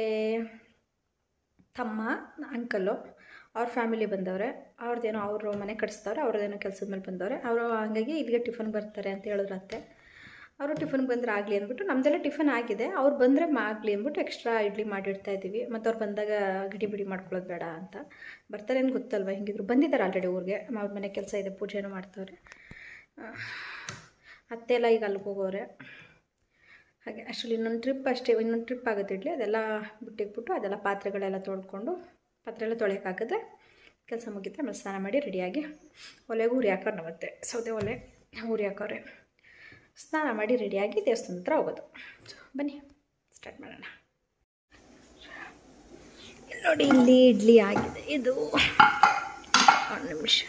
S1: ತಮ್ಮ ಅಂಕಲ್ಲು ಅವ್ರ ಫ್ಯಾಮಿಲಿ ಬಂದವ್ರೆ ಅವ್ರದ್ದೇನೋ ಅವರು ಮನೆ ಕಟ್ಸ್ತವ್ರೆ ಅವ್ರದ್ದೇನೋ ಕೆಲಸದ ಮೇಲೆ ಬಂದವ್ರೆ ಅವರು ಹಂಗಾಗಿ ಇಲ್ಲಿಗೆ ಟಿಫನ್ ಬರ್ತಾರೆ ಅಂತ ಹೇಳಿದ್ರು ಅತ್ತೆ ಅವರು ಟಿಫನ್ ಬಂದರೆ ಆಗಲಿ ಅಂದ್ಬಿಟ್ಟು ನಮ್ಮದೆಲ್ಲ ಟಿಫನ್ ಆಗಿದೆ ಅವ್ರು ಬಂದರೆ ಆಗಲಿ ಅಂದ್ಬಿಟ್ಟು ಎಕ್ಸ್ಟ್ರಾ ಇಡ್ಲಿ ಮಾಡಿಡ್ತಾ ಇದ್ದೀವಿ ಮತ್ತು ಅವ್ರು ಬಂದಾಗ ಗಡಿ ಬಿಡಿ ಮಾಡ್ಕೊಳ್ಳೋದು ಬೇಡ ಅಂತ ಬರ್ತಾರೆ ಅಂತ ಗೊತ್ತಲ್ವ ಹಿಂಗಿದ್ರು ಬಂದಿದ್ದಾರೆ ಆಲ್ರೆಡಿ ಊರಿಗೆ ಅವ್ರ ಮನೆ ಕೆಲಸ ಇದೆ ಪೂಜೆನೂ ಮಾಡ್ತವ್ರೆ ಅತ್ತೆ ಎಲ್ಲ ಈಗ ಅಲ್ಲಿಗೆ ಹೋಗೋರೆ ಹಾಗೆ ಅಷ್ಟರಲ್ಲಿ ಇನ್ನೊಂದು ಟ್ರಿಪ್ ಅಷ್ಟೇ ಇನ್ನೊಂದು ಟ್ರಿಪ್ ಆಗುತ್ತೆ ಇಡ್ಲಿ ಅದೆಲ್ಲ ಬಿಟ್ಟಿಟ್ಬಿಟ್ಟು ಅದೆಲ್ಲ ಪಾತ್ರೆಗಳೆಲ್ಲ ತೊಳ್ಕೊಂಡು ಪಾತ್ರೆ ಎಲ್ಲ ತೊಳೆಯೋಕ್ಕಾಗದೆ ಕೆಲಸ ಮುಗಿತೆ ಆಮೇಲೆ ಸ್ನಾನ ಮಾಡಿ ರೆಡಿಯಾಗಿ ಒಲೆಗೂ ಉರಿ ಹಾಕೋರು ನಮ್ಮತ್ತೆ ಸೌದೆ ಒಲೆ ಉರಿ ಹಾಕೋರೆ ಸ್ನಾನ ಮಾಡಿ ರೆಡಿಯಾಗಿ ದೇವಸ್ಥಾನ ಹತ್ರ ಹೋಗೋದು ಸೊ ಬನ್ನಿ ಸ್ಟಾರ್ಟ್ ಮಾಡೋಣ ನೋಡಿ ಇಲ್ಲಿ ಇಡ್ಲಿ ಆಗಿದೆ ಇದು ಒಂದು ನಿಮಿಷ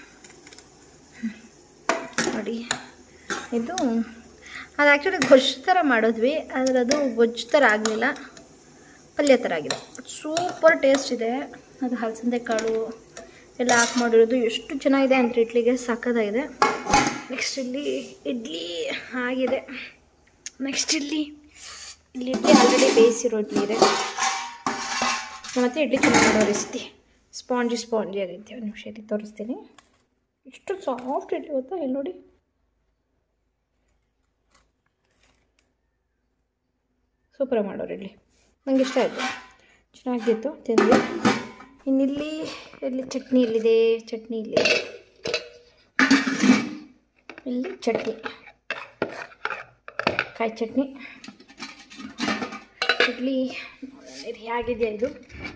S1: ನೋಡಿ ಇದು ಅದು ಆ್ಯಕ್ಚುಲಿ ಗೊಜ್ಜು ಥರ ಮಾಡಿದ್ವಿ ಆದರೆ ಅದು ಗೊಜ್ಜು ಥರ ಆಗಲಿಲ್ಲ ಪಲ್ಯ ಥರ ಆಗಿದೆ ಸೂಪರ್ ಟೇಸ್ಟ್ ಇದೆ ಅದು ಹಲಸಂದೆ ಕಾಳು ಎಲ್ಲ ಹಾಕಿ ಮಾಡಿರೋದು ಎಷ್ಟು ಚೆನ್ನಾಗಿದೆ ಅಂದರೆ ಇಡ್ಲಿಗೆ ಸಾಕಾಗಿದೆ ನೆಕ್ಸ್ಟ್ ಇಲ್ಲಿ ಇಡ್ಲಿ ಆಗಿದೆ ನೆಕ್ಸ್ಟ್ ಇಲ್ಲಿ ಇಲ್ಲಿ ಇಡ್ಲಿ ಆಲ್ರೆಡಿ ಬೇಯಿಸಿರೋ ಇಡ್ಲಿ ಇದೆ ಮತ್ತು ಇಡ್ಲಿ ಚೆನ್ನಾಗಿ ಮಾಡೋ ರೆಸಿಪಿ ಸ್ಪಾಂಜಿ ಸ್ಪಾಂಜಿ ಆಗೈತೆ ಒಂದು ನಿಮಿಷ ಇಲ್ಲಿ ತೋರಿಸ್ತೀನಿ ಎಷ್ಟು ಸಾಫ್ಟ್ ಇಡ್ಲಿ ಗೊತ್ತಾ ಇಲ್ಲಿ ನೋಡಿ ಸೂಪರಾಗಿ ಮಾಡೋರು ಇಡ್ಲಿ ನಂಗೆ ಇಷ್ಟ ಆಯಿತು ಚೆನ್ನಾಗಿತ್ತು ತಿಂದ್ವಿ ಇನ್ನಿಲ್ಲಿ ಇಲ್ಲಿ ಚಟ್ನಿ ಇಲ್ಲಿದೆ ಚಟ್ನಿ ಇಲ್ಲಿ ಇಲ್ಲಿ ಚಟ್ನಿ ಕಾಯಿ ಚಟ್ನಿ ಇಡ್ಲಿ ಹೇಗಿದೆಯಾ ಇದು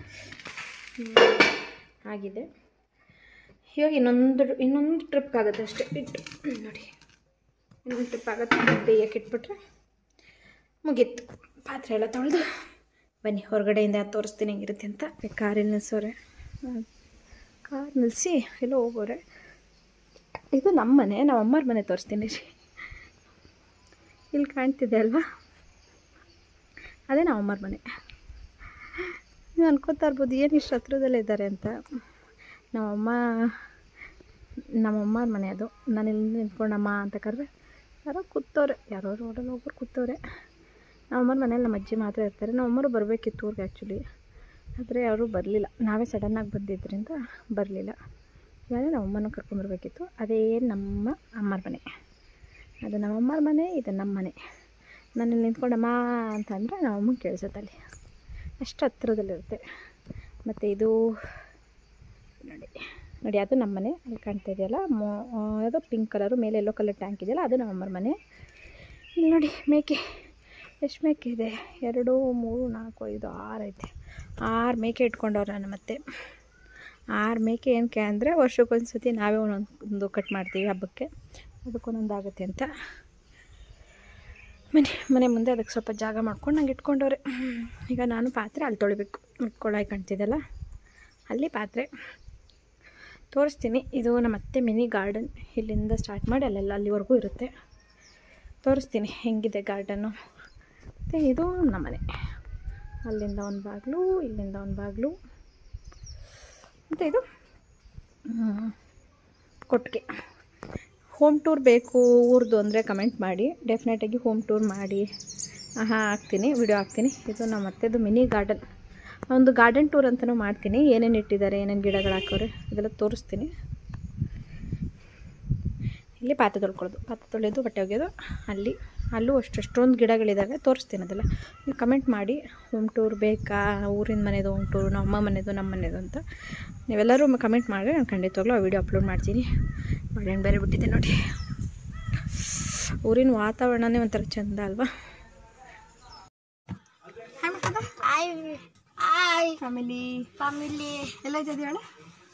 S1: ಆಗಿದೆ ಇವಾಗ ಇನ್ನೊಂದು ಇನ್ನೊಂದು ಟ್ರಿಪ್ ಆಗುತ್ತೆ ಅಷ್ಟೇ ಇಟ್ಟು ನೋಡಿ ಇನ್ನೊಂದು ಟ್ರಿಪ್ ಆಗುತ್ತೆ ಬೇಯಕ್ಕೆ ಇಟ್ಬಿಟ್ರೆ ಮುಗೀತು ಪಾತ್ರೆ ಎಲ್ಲ ತೊಳೆದು ಬನ್ನಿ ಹೊರಗಡೆಯಿಂದ ತೋರಿಸ್ತೀನಿ ಹೆಂಗಿರುತ್ತೆ ಅಂತ ಕಾರಲ್ಲಿ ನಿಲ್ಸೋರೆ ಕಾರ್ ನಿಲ್ಲಿಸಿ ಎಲ್ಲೋ ಹೋಗೋರೆ ಇದು ನಮ್ಮ ಮನೆ ನಮ್ಮ ಅಮ್ಮರ ಮನೆ ತೋರಿಸ್ತೀನಿ ರೀ ಇಲ್ಲಿ ಕಾಣ್ತಿದೆ ಅಲ್ವಾ ಅದೇ ನಮ್ಮ ಅಮ್ಮರ ಮನೆ ನೀವು ಅನ್ಕೋತಾ ಇರ್ಬೋದು ಏನು ಇಷ್ಟು ಹತ್ರದಲ್ಲೇ ಇದ್ದಾರೆ ಅಂತ ನಮ್ಮಮ್ಮ ನಮ್ಮಮ್ಮರ ಮನೆ ಅದು ನಾನು ಇಲ್ಲಿ ನಿಂತ್ಕೊಂಡಮ್ಮ ಅಂತ ಕರೆದ್ರೆ ಯಾರೋ ಕೂತವ್ರೆ ಯಾರೋ ರೋಡಲ್ಲಿ ಒಬ್ಬರು ಕೂತವ್ರೆ ನಮ್ಮಮ್ಮನ ಮನೇಲಿ ನಮ್ಮ ಅಜ್ಜಿ ಮಾತ್ರ ಇರ್ತಾರೆ ನಮ್ಮಮ್ಮರು ಬರಬೇಕಿತ್ತು ಊರಿಗೆ ಆ್ಯಕ್ಚುಲಿ ಆದರೆ ಅವರು ಬರಲಿಲ್ಲ ನಾವೇ ಸಡನ್ನಾಗಿ ಬಂದಿದ್ದರಿಂದ ಬರಲಿಲ್ಲ ಇವಾಗ ನಮ್ಮಮ್ಮನ ಕರ್ಕೊಂಬರ್ಬೇಕಿತ್ತು ಅದೇ ನಮ್ಮ ಅಮ್ಮರ ಮನೆ ಅದು ನಮ್ಮಮ್ಮರ ಮನೆ ಇದು ನಮ್ಮ ಮನೆ ನಾನು ಇಲ್ಲಿ ನಿಂತ್ಕೊಂಡಮ್ಮ ಅಂತಂದರೆ ನಮ್ಮಮ್ಮಂಗೆ ಕೇಳಿಸುತ್ತೆ ಅಲ್ಲಿ ಅಷ್ಟು ಹತ್ರದಲ್ಲಿರುತ್ತೆ ಮತ್ತು ಇದು ನೋಡಿ ನೋಡಿ ಅದು ನಮ್ಮ ಮನೆ ಅಲ್ಲಿ ಕಾಣ್ತಾ ಇದೆಯಲ್ಲ ಮೋ ಯಾವುದೋ ಪಿಂಕ್ ಕಲರು ಮೇಲೆ ಎಲ್ಲೋ ಕಲರ್ ಟ್ಯಾಂಕ್ ಇದೆಯಲ್ಲ ಅದು ನಮ್ಮಮ್ಮರ ಮನೆ ಇಲ್ಲಿ ನೋಡಿ ಮೇಕೆ ಎಷ್ಟು ಮೇಕೆ ಇದೆ ಎರಡು ಮೂರು ನಾಲ್ಕು ಐದು ಆರು ಐತೆ ಆರು ಮೇಕೆ ಇಟ್ಕೊಂಡವ್ರು ನಾನು ಮತ್ತೆ ಆರು ಮೇಕೆ ಏನಕ್ಕೆ ಅಂದರೆ ವರ್ಷಕ್ಕೊಂದು ಸತಿ ನಾವೇ ಒಂದೊಂದು ಕಟ್ ಮಾಡ್ತೀವಿ ಹಬ್ಬಕ್ಕೆ ಅದಕ್ಕೊಂದೊಂದು ಆಗುತ್ತೆ ಅಂತ ಮನೆ ಮನೆ ಮುಂದೆ ಅದಕ್ಕೆ ಸ್ವಲ್ಪ ಜಾಗ ಮಾಡ್ಕೊಂಡು ನಂಗೆ ಇಟ್ಕೊಂಡವ್ರೆ ಈಗ ನಾನು ಪಾತ್ರೆ ಅಲ್ಲಿ ತೊಳಿಬೇಕು ಕೊಳಾಯಿ ಕಾಣ್ತಿದ್ದಲ್ಲ ಅಲ್ಲಿ ಪಾತ್ರೆ ತೋರಿಸ್ತೀನಿ ಇದು ನಮ್ಮ ಅತ್ತೆ ಮಿನಿ ಗಾರ್ಡನ್ ಇಲ್ಲಿಂದ ಸ್ಟಾರ್ಟ್ ಮಾಡಿ ಅಲ್ಲೆಲ್ಲ ಅಲ್ಲಿವರೆಗೂ ಇರುತ್ತೆ ತೋರಿಸ್ತೀನಿ ಹೆಂಗಿದೆ ಗಾರ್ಡನ್ನು ಮತ್ತು ಇದು ನಮ್ಮನೆ ಅಲ್ಲಿಂದ ಒಂದು ಬಾಗಿಲು ಇಲ್ಲಿಂದ ಒಂದು ಬಾಗಿಲು ಮತ್ತು ಇದು ಹ್ಮ್, ಕೊಟ್ಟಿಗೆ ಹೋಮ್ ಟೂರ್ ಬೇಕು ಊರ್ದು ಅಂದರೆ ಕಮೆಂಟ್ ಮಾಡಿ ಡೆಫಿನೆಟಾಗಿ ಹೋಮ್ ಟೂರ್ ಮಾಡಿ ಹಾಂ ಹಾಕ್ತೀನಿ ವಿಡಿಯೋ ಹಾಕ್ತೀನಿ ಇದು ನಮ್ಮ ಅತ್ತೆದು ಮಿನಿ ಗಾರ್ಡನ್ ಒಂದು ಗಾರ್ಡನ್ ಟೂರ್ ಅಂತಲೂ ಮಾಡ್ತೀನಿ ಏನೇನು ಇಟ್ಟಿದ್ದಾರೆ ಏನೇನು ಗಿಡಗಳು ಹಾಕವ್ರೆ ಅದೆಲ್ಲ ತೋರಿಸ್ತೀನಿ ಇಲ್ಲಿ ಪಾತ್ರೆ ತೊಳ್ಕೊಳ್ಳೋದು ಪಾತ್ರೆ ತೊಳೆಯೋದು ಬಟ್ಟೆ ಒಗೆಯೋದು ಅಲ್ಲಿ ಅಲ್ಲೂ ಅಷ್ಟು ಎಷ್ಟೊಂದು ಗಿಡಗಳಿದ್ದಾವೆ ತೋರಿಸ್ತೀನಿ ಅದೆಲ್ಲ ನೀವು ಕಮೆಂಟ್ ಮಾಡಿ ಹೋಮ್ ಟೂರ್ ಬೇಕಾ ಊರಿನ ಮನೆದು ಹೋಮ್ ಟೂರ್ ನಮ್ಮ ಅಮ್ಮ ಮನೆದು ನಮ್ಮ ಮನೆದು ಅಂತ ನೀವೆಲ್ಲರೂ ಕಮೆಂಟ್ ಮಾಡಿದ್ರೆ ನಾನು ಖಂಡಿತವಾಗ್ಲೂ ಆ ವಿಡಿಯೋ ಅಪ್ಲೋಡ್ ಮಾಡ್ತೀನಿ ಬಾಳೆಹಣ್ಣು ಬೇರೆ ಬಿಟ್ಟಿದ್ದೆ ನೋಡಿ ಊರಿನ ವಾತಾವರಣನೇ ಒಂಥರ ಚಂದ ಅಲ್ವಾ ಫ್ಯಾಮಿಲಿ
S2: ಫ್ಯಾಮಿಲಿ
S1: ಎಲ್ಲ ಇದ್ದದ್ದು ಹೇಳ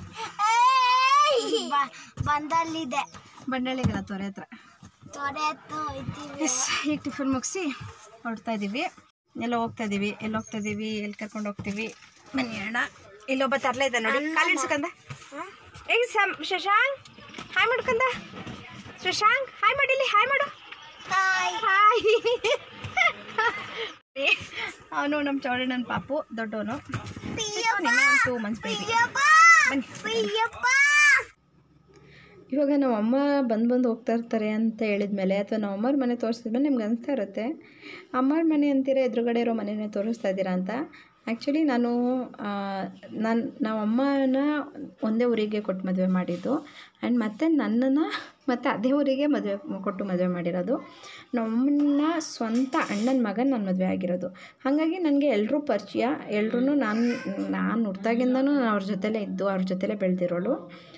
S2: ಬಂದಲ್ಲಿದೆ
S1: ಬಂಡಳಿಗೆಲ್ಲ ತೊರೆ ಹತ್ರ
S2: ತೊರೆ ಹತ್ತು ಹೋಯ್ತೀವಿ
S1: ಎಸ್ ಈಗ ಟಿಫನ್ ಮುಗಿಸಿ ಹೊರಡ್ತಾ ಇದ್ದೀವಿ ಎಲ್ಲ ಹೋಗ್ತಾ ಇದ್ದೀವಿ ಎಲ್ಲಿ ಹೋಗ್ತಾ ಇದ್ದೀವಿ ಎಲ್ಲಿ ಕರ್ಕೊಂಡು ಹೋಗ್ತೀವಿ ಬನ್ನಿ ಅಣ್ಣ ಇಲ್ಲೊಬ್ಬ ತರಲೆ ಇದೆ ನೋಡಿ ಕಾಲು ಇಡ್ಸ್ಕಂದ ಏಯ್ ಸಮ್ ಶಶಾಂಕ್ ಹಾಯ್ ಮಾಡ್ಕಂದ ಶಶಾಂಕ್ ಹಾಯ್ ಮಾಡಿಲಿ ಹಾಯ್ ಮಾಡು
S2: ಹಾಯ್
S1: ಹಾಯ್ ಅವನು ನಮ್ಮ ಚೌಡಣ್ಣನ ಪಾಪು ದೊಡ್ಡವನು ಟೂ ಮಂತ್ಸ್ ಬೇಬಿ ಬನ್ನಿ
S2: ಪ್ರಿಯಪ್ಪ
S1: ಇವಾಗ ನಮ್ಮ ಅಮ್ಮ ಬಂದು ಬಂದು ಹೋಗ್ತಾ ಇರ್ತಾರೆ ಅಂತ ಹೇಳಿದ್ಮೇಲೆ ಅಥವಾ ನಮ್ಮ ಅಮ್ಮವ್ರ ಮನೆ ತೋರಿಸಿದ್ಮೇಲೆ ನಿಮ್ಗೆ ಅನಿಸ್ತಾ ಇರುತ್ತೆ ಅಮ್ಮವ್ರ ಮನೆ ಅಂತೀರಾ ಎದುರುಗಡೆ ಇರೋ ಮನೆನೇ ತೋರಿಸ್ತಾ ಇದ್ದೀರಾ ಅಂತ ಆ್ಯಕ್ಚುಲಿ ನಾನು ನಾನು ನಮ್ಮ ಅಮ್ಮನ ಒಂದೇ ಊರಿಗೆ ಕೊಟ್ಟು ಮದುವೆ ಮಾಡಿದ್ದು ಆ್ಯಂಡ್ ಮತ್ತೆ ನನ್ನನ್ನು ಮತ್ತು ಅದೇ ಊರಿಗೆ ಮದುವೆ ಕೊಟ್ಟು ಮದುವೆ ಮಾಡಿರೋದು ನಮ್ಮನ್ನ ಸ್ವಂತ ಅಣ್ಣನ ಮಗನ ನಾನು ಮದುವೆ ಆಗಿರೋದು ಹಾಗಾಗಿ ನನಗೆ ಎಲ್ಲರೂ ಪರಿಚಯ ಎಲ್ರೂ ನಾನು ನಾನು ಹುಟ್ದಾಗಿಂದನೂ ನಾನು ಅವ್ರ ಜೊತೆಲೇ ಇದ್ದು ಅವ್ರ ಜೊತೆಲೇ ಬೆಳೆದಿರೋಳು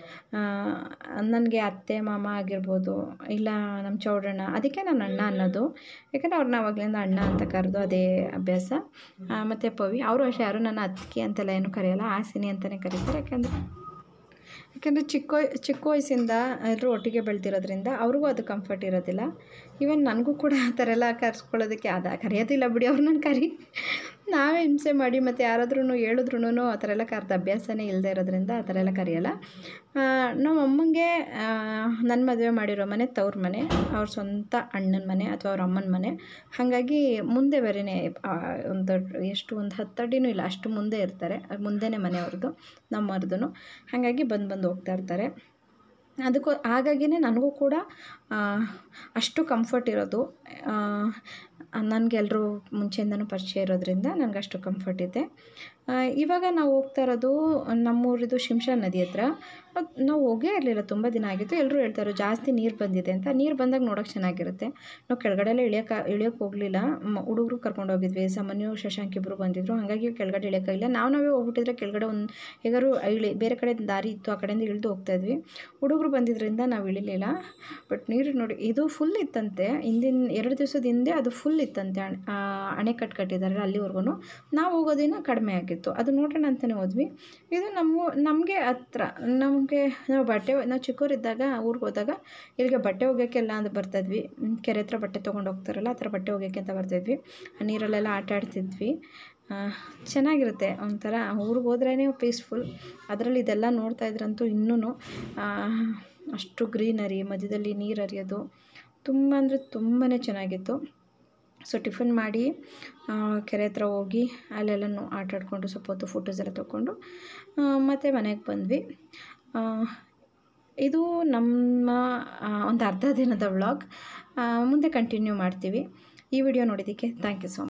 S1: ನನಗೆ ಅತ್ತೆ ಮಾಮ ಆಗಿರ್ಬೋದು ಇಲ್ಲ ನಮ್ಮ ಚೌಡಣ್ಣ ಅದಕ್ಕೆ ನಾನು ಅಣ್ಣ ಅನ್ನೋದು ಯಾಕಂದರೆ ಅವ್ರನ್ನ ಆವಾಗಲಿಂದ ಅಣ್ಣ ಅಂತ ಕರೆದು ಅದೇ ಅಭ್ಯಾಸ ಮತ್ತು ಪವಿ ಅವರು ಅಷ್ಟೇ ಯಾರು ನನ್ನ ಅತ್ತಿಗೆ ಅಂತೆಲ್ಲ ಏನು ಕರೆಯಲ್ಲ ಆಸಿನಿ ಅಂತಲೇ ಕರೀತಾರೆ ಯಾಕಂದರೆ ಯಾಕಂದರೆ ಚಿಕ್ಕ ವಯ- ಚಿಕ್ಕ ವಯಸ್ಸಿಂದ ಎಲ್ಲರೂ ಒಟ್ಟಿಗೆ ಬೆಳೆದಿರೋದ್ರಿಂದ ಅವ್ರಿಗೂ ಅದು ಕಂಫರ್ಟ್ ಇರೋದಿಲ್ಲ ಈವನ್ ನನಗೂ ಕೂಡ ಆ ಥರ ಎಲ್ಲ ಕರ್ಸ್ಕೊಳ್ಳೋದಕ್ಕೆ ಅದ ಕರೆಯೋದಿಲ್ಲ ಬಿಡಿ ಅವ್ರನ್ನ ಕರಿ ನಾವೇ ಹಿಂಸೆ ಮಾಡಿ ಮತ್ತು ಯಾರಾದ್ರೂ ಹೇಳಿದ್ರು ಆ ಥರ ಎಲ್ಲ ಕರೆದ ಅಭ್ಯಾಸನೇ ಇಲ್ಲದೆ ಇರೋದ್ರಿಂದ ಆ ಥರ ಎಲ್ಲ ಕರೆಯಲ್ಲ ಆ, ನಮ್ಮ ಅಮ್ಮಂಗೆ ನನ್ನ ಮದುವೆ ಮಾಡಿರೋ ಮನೆ ತವ್ರ ಮನೆ ಅವ್ರ ಸ್ವಂತ ಅಣ್ಣನ ಮನೆ ಅಥವಾ ಅವ್ರ ಅಮ್ಮನ ಮನೆ ಹಾಗಾಗಿ ಮುಂದೆ ಬೇರೆಯೇ ಒಂದು ದೊಡ್ಡ ಎಷ್ಟು ಒಂದು ಹತ್ತು ಅಡಿನೂ ಇಲ್ಲ ಅಷ್ಟು ಮುಂದೆ ಇರ್ತಾರೆ ಮುಂದೆನೇ ಮನೆ ಅವ್ರದ್ದು ನಮ್ಮವ್ರದ್ದು ಹಾಗಾಗಿ ಬಂದು ಬಂದು ಹೋಗ್ತಾ ಇರ್ತಾರೆ ಅದಕ್ಕೂ ಹಾಗಾಗಿನೇ ನನಗೂ ಕೂಡ ಆ, ಅಷ್ಟು ಕಂಫರ್ಟ್ ಇರೋದು ನನಗೆಲ್ಲರೂ ಮುಂಚೆಯಿಂದನೂ ಪರಿಚಯ ಇರೋದ್ರಿಂದ ನನಗೆ ಅಷ್ಟು ಕಂಫರ್ಟ್ ಇದೆ ಆ, ಇವಾಗ ನಾವು ಹೋಗ್ತಾ ಇರೋದು ನಮ್ಮೂರಿದು ಶಿಂಷಾ ನದಿ ಹತ್ರ ಅದ್ ನಾವು ಹೋಗೇ ಇರಲಿಲ್ಲ ತುಂಬ ದಿನ ಆಗಿತ್ತು ಎಲ್ಲರೂ ಹೇಳ್ತಾರೆ ಜಾಸ್ತಿ ನೀರು ಬಂದಿದೆ ಅಂತ ನೀರು ಬಂದಾಗ ನೋಡೋಕೆ ಚೆನ್ನಾಗಿರುತ್ತೆ ನಾವು ಕೆಳಗಡೆ ಎಲ್ಲ ಇಳಿಯೋಕೆ ಇಳಿಯೋಕೆ ಹೋಗಲಿಲ್ಲ ಹುಡುಗರು ಕರ್ಕೊಂಡು ಹೋಗಿದ್ವಿ ಸಾಮಾನ್ಯ ಶಶಾಂಕ್ ಇಬ್ಬರು ಬಂದಿದ್ದರು ಹಾಗಾಗಿ ಕೆಳಗಡೆ ಇಳಿಯೋಕ್ಕಾಗಿಲ್ಲ ನಾವು ನಾವೇ ಹೋಗ್ಬಿಟ್ಟಿದ್ರೆ ಕೆಳಗಡೆ ಒಂದು ಹೇಗಾರು ಇಳಿ ಬೇರೆ ಕಡೆ ದಾರಿ ಇತ್ತು ಆ ಕಡೆಯಿಂದ ಇಳಿದು ಹೋಗ್ತಾ ಇದ್ವಿ ಹುಡುಗರು ಬಂದಿದ್ದರಿಂದ ನಾವು ಇಳಿಲಿಲ್ಲ ಬಟ್ ನೀರು ನೋಡಿ ಇದು ಫುಲ್ ಇತ್ತಂತೆ ಹಿಂದಿನ ಎರಡು ದಿವಸದ ಹಿಂದೆ ಅದು ಫುಲ್ ಇತ್ತಂತೆ ಅಣೆ ಆ, ಅಣೆಕಟ್ಟು ಕಟ್ಟಿದ್ದಾರೆ ಅಲ್ಲಿವರೆಗೂ ನಾವು ಹೋಗೋದಿನ ಕಡಿಮೆ ಆಗಿತ್ತು ಅದು ನೋಡೋಣ ಅಂತಲೇ ಹೋದ್ವಿ ಇದು ನಮ್ಮ ನಮಗೆ ಹತ್ರ ನಮಗೆ ನಾವು ಬಟ್ಟೆ ನಾವು ಚಿಕ್ಕವರಿದ್ದಾಗ ಊರಿಗೆ ಹೋದಾಗ ಇಲ್ಲಿಗೆ ಬಟ್ಟೆ ಒಗೆಯೋಕ್ಕೆಲ್ಲ ಅಂತ ಬರ್ತಾಯಿದ್ವಿ ಹ್ಮ್, ಕೆರೆ ಹತ್ರ ಬಟ್ಟೆ ತೊಗೊಂಡು ಹೋಗ್ತಾರಲ್ಲ ಆ ಥರ ಬಟ್ಟೆ ಒಗೆಯೋಕ್ಕೆ ಅಂತ ಬರ್ತಾಯಿದ್ವಿ ಆ ನೀರಲ್ಲೆಲ್ಲ ಆಟ ಆಡ್ತಿದ್ವಿ ಆ, ಚೆನ್ನಾಗಿರುತ್ತೆ ಒಂಥರ ಊರಿಗೆ ಹೋದ್ರೇ ಪೀಸ್ಫುಲ್ ಅದರಲ್ಲಿ ಇದೆಲ್ಲ ನೋಡ್ತಾ ಇದ್ರಂತೂ ಇನ್ನೂ ಅಷ್ಟು ಗ್ರೀನರಿ ಮಧ್ಯದಲ್ಲಿ ನೀರು ಹರಿಯೋದು ತುಂಬ ಅಂದರೆ ತುಂಬಾ ಚೆನ್ನಾಗಿತ್ತು ಸೊ ಟಿಫನ್ ಮಾಡಿ ಆ, ಕೆರೆ ಹತ್ರ ಹೋಗಿ ಅಲ್ಲೆಲ್ಲನೂ ಆಟ ಆಡಿಕೊಂಡು ಸ್ವಲ್ಪ ಹೊತ್ತು ಫೋಟೋಸ್ ಎಲ್ಲ ತೊಗೊಂಡು ಮತ್ತು ಮನೆಗೆ ಬಂದ್ವಿ ಆ, ಇದು ನಮ್ಮ ಆ, ಒಂದು ಅರ್ಧ ದಿನದ ವ್ಲಾಗ್ ಮುಂದೆ ಕಂಟಿನ್ಯೂ ಮಾಡ್ತೀವಿ ಈ ವಿಡಿಯೋ ನೋಡಿದ್ದಕ್ಕೆ ಥ್ಯಾಂಕ್ ಯು ಸೊ ಮಚ್